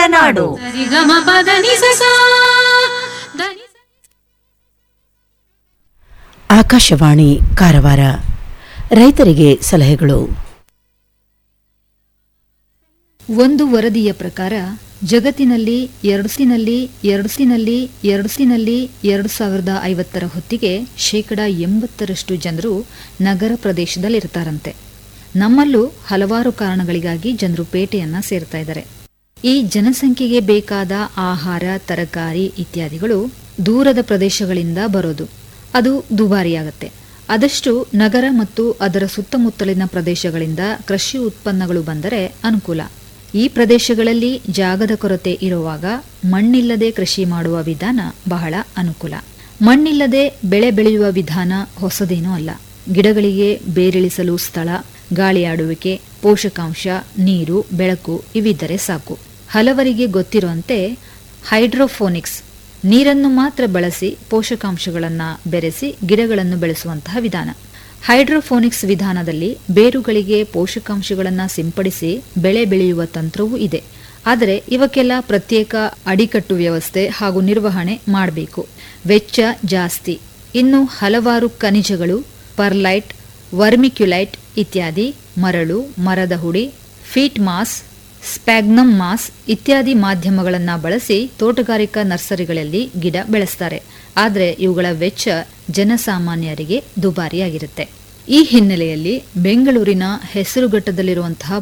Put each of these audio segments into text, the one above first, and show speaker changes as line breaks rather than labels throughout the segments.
ನಾಡು
ಸರಿಗಮ ಪದ ನಿಸ ಸಾ ಧನಿ ಸ-
ಆಕಾಶವಾಣಿ ಕಾರವಾರ ರೈತರಿಗೆ ಸಲಹೆಗಳು
ಒಂದು ವರದಿಯ ಪ್ರಕಾರ ಜಗತ್ತಿನಲ್ಲಿ ಎರಡುಸಿನಲ್ಲಿ ಎರಡುಸಿನಲ್ಲಿ ಎರಡುಸಿನಲ್ಲಿ ಎರಡು ಸಾವಿರದ ಐವತ್ತರ ಹೊತ್ತಿಗೆ ಶೇಕಡ ಎಂಬತ್ತರಷ್ಟು ಜನರು ನಗರ ಪ್ರದೇಶದಲ್ಲಿರ್ತಾರಂತೆ ನಮ್ಮಲ್ಲೂ ಹಲವಾರು ಕಾರಣಗಳಿಗಾಗಿ ಜನರು ಪೇಟೆಯನ್ನ ಸೇರ್ತಾ ಇದ್ದಾರೆ ಈ ಜನಸಂಖ್ಯೆಗೆ ಬೇಕಾದ ಆಹಾರ ತರಕಾರಿ ಇತ್ಯಾದಿಗಳು ದೂರದ ಪ್ರದೇಶಗಳಿಂದ ಬರೋದು ಅದು ದುಬಾರಿಯಾಗತ್ತೆ ಆದಷ್ಟು ನಗರ ಮತ್ತು ಅದರ ಸುತ್ತಮುತ್ತಲಿನ ಪ್ರದೇಶಗಳಿಂದ ಕೃಷಿ ಉತ್ಪನ್ನಗಳು ಬಂದರೆ ಅನುಕೂಲ ಈ ಪ್ರದೇಶಗಳಲ್ಲಿ ಜಾಗದ ಕೊರತೆ ಇರುವಾಗ ಮಣ್ಣಿಲ್ಲದೆ ಕೃಷಿ ಮಾಡುವ ವಿಧಾನ ಬಹಳ ಅನುಕೂಲ ಮಣ್ಣಿಲ್ಲದೆ ಬೆಳೆ ಬೆಳೆಯುವ ವಿಧಾನ ಹೊಸದೇನೂ ಅಲ್ಲ ಗಿಡಗಳಿಗೆ ಬೇರಿಳಿಸಲು ಸ್ಥಳ ಗಾಳಿಯಾಡುವಿಕೆ ಪೋಷಕಾಂಶ ನೀರು ಬೆಳಕು ಇವಿದ್ದರೆ ಸಾಕು ಹಲವರಿಗೆ ಗೊತ್ತಿರುವಂತೆ ಹೈಡ್ರೋಫೋನಿಕ್ಸ್ ನೀರನ್ನು ಮಾತ್ರ ಬಳಸಿ ಪೋಷಕಾಂಶಗಳನ್ನು ಬೆರೆಸಿ ಗಿಡಗಳನ್ನು ಬೆಳೆಸುವಂತಹ ವಿಧಾನ ಹೈಡ್ರೋಫೋನಿಕ್ಸ್ ವಿಧಾನದಲ್ಲಿ ಬೇರುಗಳಿಗೆ ಪೋಷಕಾಂಶಗಳನ್ನು ಸಿಂಪಡಿಸಿ ಬೆಳೆ ಬೆಳೆಯುವ ತಂತ್ರವೂ ಇದೆ ಆದರೆ ಇವಕ್ಕೆಲ್ಲ ಪ್ರತ್ಯೇಕ ಅಡಿಕಟ್ಟು ವ್ಯವಸ್ಥೆ ಹಾಗೂ ನಿರ್ವಹಣೆ ಮಾಡಬೇಕು ವೆಚ್ಚ ಜಾಸ್ತಿ ಇನ್ನು ಹಲವಾರು ಖನಿಜಗಳು ಪರ್ಲೈಟ್ ವರ್ಮಿಕ್ಯುಲೈಟ್ ಇತ್ಯಾದಿ ಮರಳು ಮರದ ಹುಡಿ ಫೀಟ್ ಮಾಸ್ ಸ್ಪ್ಯಾಗ್ನಮ್ ಮಾಸ್ ಇತ್ಯಾದಿ ಮಾಧ್ಯಮಗಳನ್ನು ಬಳಸಿ ತೋಟಗಾರಿಕಾ ನರ್ಸರಿಗಳಲ್ಲಿ ಗಿಡ ಬೆಳೆಸ್ತಾರೆ ಆದರೆ ಇವುಗಳ ವೆಚ್ಚ ಜನಸಾಮಾನ್ಯರಿಗೆ ದುಬಾರಿಯಾಗಿರುತ್ತೆ ಈ ಹಿನ್ನೆಲೆಯಲ್ಲಿ ಬೆಂಗಳೂರಿನ ಹೆಸರುಘಟ್ಟದಲ್ಲಿರುವಂತಹ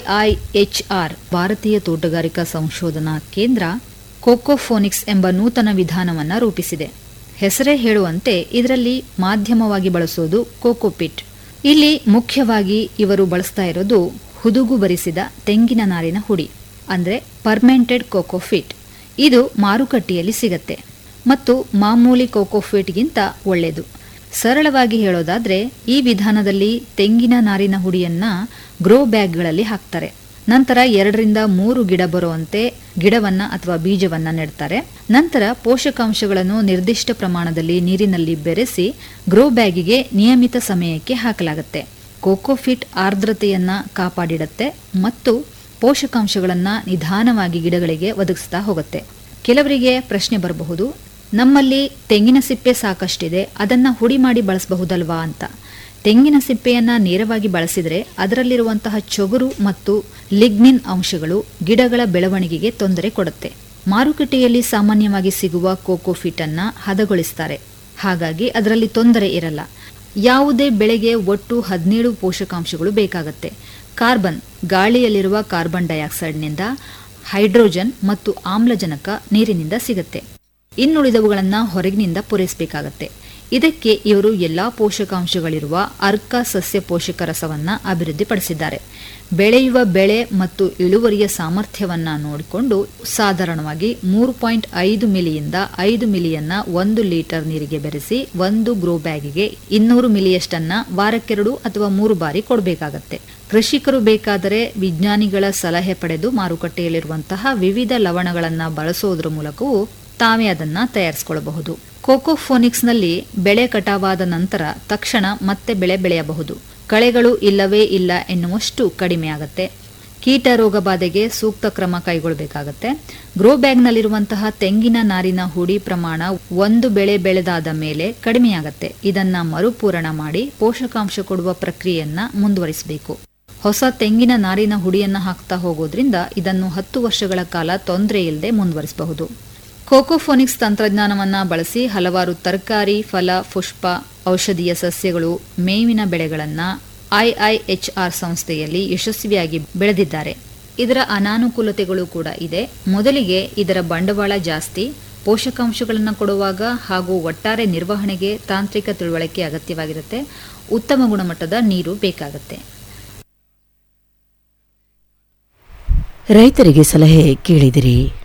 ಐಐಎಚ್ಆರ್ ಭಾರತೀಯ ತೋಟಗಾರಿಕಾ ಸಂಶೋಧನಾ ಕೇಂದ್ರ ಕೋಕೋಫೋನಿಕ್ಸ್ ಎಂಬ ನೂತನ ವಿಧಾನವನ್ನು ರೂಪಿಸಿದೆ ಹೆಸರೇ ಹೇಳುವಂತೆ ಇದರಲ್ಲಿ ಮಾಧ್ಯಮವಾಗಿ ಬಳಸೋದು ಕೋಕೋಪಿಟ್ ಇಲ್ಲಿ ಮುಖ್ಯವಾಗಿ ಇವರು ಬಳಸ್ತಾ ಇರೋದು ಹುದುಗು ಬರಿಸಿದ ತೆಂಗಿನ ನಾರಿನ ಹುಡಿ ಅಂದ್ರೆ ಪರ್ಮೆಂಟೆಡ್ ಕೋಕೋಫಿಟ್ ಇದು ಮಾರುಕಟ್ಟೆಯಲ್ಲಿ ಸಿಗತ್ತೆ ಮತ್ತು ಮಾಮೂಲಿ ಕೋಕೋಫಿಟ್ಗಿಂತ ಒಳ್ಳೆಯದು ಸರಳವಾಗಿ ಹೇಳೋದಾದ್ರೆ ಈ ವಿಧಾನದಲ್ಲಿ ತೆಂಗಿನ ನಾರಿನ ಹುಡಿಯನ್ನ ಗ್ರೋ ಬ್ಯಾಗ್ಗಳಲ್ಲಿ ಹಾಕ್ತಾರೆ ನಂತರ ಎರಡರಿಂದ ಮೂರು ಗಿಡ ಬರುವಂತೆ ಗಿಡವನ್ನ ಅಥವಾ ಬೀಜವನ್ನ ನೆಡ್ತಾರೆ ನಂತರ ಪೋಷಕಾಂಶಗಳನ್ನು ನಿರ್ದಿಷ್ಟ ಪ್ರಮಾಣದಲ್ಲಿ ನೀರಿನಲ್ಲಿ ಬೆರೆಸಿ ಗ್ರೋ ಬ್ಯಾಗಿಗೆ ನಿಯಮಿತ ಸಮಯಕ್ಕೆ ಹಾಕಲಾಗುತ್ತೆ ಕೋಕೋಫಿಟ್ ಆರ್ದ್ರತೆಯನ್ನ ಕಾಪಾಡಿಡುತ್ತೆ ಮತ್ತು ಪೋಷಕಾಂಶಗಳನ್ನ ನಿಧಾನವಾಗಿ ಗಿಡಗಳಿಗೆ ಒದಗಿಸ್ತಾ ಹೋಗುತ್ತೆ ಕೆಲವರಿಗೆ ಪ್ರಶ್ನೆ ಬರಬಹುದು ನಮ್ಮಲ್ಲಿ ತೆಂಗಿನ ಸಿಪ್ಪೆ ಸಾಕಷ್ಟಿದೆ ಅದನ್ನ ಹುಡಿ ಮಾಡಿ ಬಳಸಬಹುದಲ್ವಾ ಅಂತ ತೆಂಗಿನ ಸಿಪ್ಪೆಯನ್ನ ನೇರವಾಗಿ ಬಳಸಿದರೆ ಅದರಲ್ಲಿರುವಂತಹ ಚೊಗುರು ಮತ್ತು ಲಿಗ್ನಿನ್ ಅಂಶಗಳು ಗಿಡಗಳ ಬೆಳವಣಿಗೆಗೆ ತೊಂದರೆ ಕೊಡುತ್ತೆ ಮಾರುಕಟ್ಟೆಯಲ್ಲಿ ಸಾಮಾನ್ಯವಾಗಿ ಸಿಗುವ ಕೋಕೋಫಿಟ್ ಅನ್ನ ಹದಗೊಳಿಸ್ತಾರೆ ಹಾಗಾಗಿ ಅದರಲ್ಲಿ ತೊಂದರೆ ಇರಲ್ಲ ಯಾವುದೇ ಬೆಳೆಗೆ ಒಟ್ಟು ಹದಿನೇಳು ಪೋಷಕಾಂಶಗಳು ಬೇಕಾಗತ್ತೆ ಕಾರ್ಬನ್ ಗಾಳಿಯಲ್ಲಿರುವ ಕಾರ್ಬನ್ ಡೈಆಕ್ಸೈಡ್ನಿಂದ ಹೈಡ್ರೋಜನ್ ಮತ್ತು ಆಮ್ಲಜನಕ ನೀರಿನಿಂದ ಸಿಗುತ್ತೆ ಇನ್ನುಳಿದವುಗಳನ್ನು ಹೊರಗಿನಿಂದ ಪೂರೈಸಬೇಕಾಗತ್ತೆ ಇದಕ್ಕೆ ಇವರು ಎಲ್ಲಾ ಪೋಷಕಾಂಶಗಳಿರುವ ಅರ್ಕ ಸಸ್ಯ ಪೋಷಕ ರಸವನ್ನ ಅಭಿವೃದ್ಧಿಪಡಿಸಿದ್ದಾರೆ ಬೆಳೆಯುವ ಬೆಳೆ ಮತ್ತು ಇಳುವರಿಯ ಸಾಮರ್ಥ್ಯವನ್ನ ನೋಡಿಕೊಂಡು ಸಾಧಾರಣವಾಗಿ ಮೂರು ಪಾಯಿಂಟ್ ಐದು ಮಿಲಿಯಿಂದ ಐದು ಮಿಲಿಯನ್ನ ಒಂದು ಲೀಟರ್ ನೀರಿಗೆ ಬೆರೆಸಿ ಒಂದು ಗ್ರೋ ಬ್ಯಾಗಿಗೆ ಇನ್ನೂರು ಮಿಲಿಯಷ್ಟನ್ನ ವಾರಕ್ಕೆರಡು ಅಥವಾ ಮೂರು ಬಾರಿ ಕೊಡಬೇಕಾಗತ್ತೆ ಕೃಷಿಕರು ಬೇಕಾದರೆ ವಿಜ್ಞಾನಿಗಳ ಸಲಹೆ ಪಡೆದು ಮಾರುಕಟ್ಟೆಯಲ್ಲಿರುವಂತಹ ವಿವಿಧ ಲವಣಗಳನ್ನ ಬಳಸೋದ್ರ ಮೂಲಕವೂ ತಾವೇ ಅದನ್ನ ತಯಾರಿಸಿಕೊಳ್ಳಬಹುದು ಕೋಕೋಫೋನಿಕ್ಸ್ನಲ್ಲಿ ಬೆಳೆ ಕಟಾವಾದ ನಂತರ ತಕ್ಷಣ ಮತ್ತೆ ಬೆಳೆ ಬೆಳೆಯಬಹುದು ಕಳೆಗಳು ಇಲ್ಲವೇ ಇಲ್ಲ ಎನ್ನುವಷ್ಟು ಕಡಿಮೆಯಾಗತ್ತೆ ಕೀಟ ರೋಗ ಬಾಧೆಗೆ ಸೂಕ್ತ ಕ್ರಮ ಕೈಗೊಳ್ಳಬೇಕಾಗತ್ತೆ ಗ್ರೋ ಬ್ಯಾಗ್ನಲ್ಲಿರುವಂತಹ ತೆಂಗಿನ ನಾರಿನ ಹುಡಿ ಪ್ರಮಾಣ ಒಂದು ಬೆಳೆ ಬೆಳೆದಾದ ಮೇಲೆ ಕಡಿಮೆಯಾಗತ್ತೆ ಇದನ್ನ ಮರುಪೂರಣ ಮಾಡಿ ಪೋಷಕಾಂಶ ಕೊಡುವ ಪ್ರಕ್ರಿಯೆಯನ್ನ ಮುಂದುವರಿಸಬೇಕು ಹೊಸ ತೆಂಗಿನ ನಾರಿನ ಹುಡಿಯನ್ನ ಹಾಕ್ತಾ ಹೋಗೋದ್ರಿಂದ ಇದನ್ನು ಹತ್ತು ವರ್ಷಗಳ ಕಾಲ ತೊಂದರೆ ಇಲ್ಲದೆ ಮುಂದುವರಿಸಬಹುದು ಕೋಕೋಫೋನಿಕ್ಸ್ ತಂತ್ರಜ್ಞಾನವನ್ನ ಬಳಸಿ ಹಲವಾರು ತರಕಾರಿ ಫಲ ಪುಷ್ಪ ಔಷಧೀಯ ಸಸ್ಯಗಳು ಮೇವಿನ ಬೆಳೆಗಳನ್ನ ಐಐಎಚ್ಆರ್ ಸಂಸ್ಥೆಯಲ್ಲಿ ಯಶಸ್ವಿಯಾಗಿ ಬೆಳೆದಿದ್ದಾರೆ ಇದರ ಅನಾನುಕೂಲತೆಗಳು ಕೂಡ ಇದೆ ಮೊದಲಿಗೆ ಇದರ ಬಂಡವಾಳ ಜಾಸ್ತಿ ಪೋಷಕಾಂಶಗಳನ್ನು ಕೊಡುವಾಗ ಹಾಗೂ ಒಟ್ಟಾರೆ ನಿರ್ವಹಣೆಗೆ ತಾಂತ್ರಿಕ ತಿಳುವಳಿಕೆ ಅಗತ್ಯವಾಗಿರುತ್ತೆ ಉತ್ತಮ ಗುಣಮಟ್ಟದ ನೀರು ಬೇಕಾಗುತ್ತೆ
ರೈತರಿಗೆ ಸಲಹೆ ಕೇಳಿದಿರಿ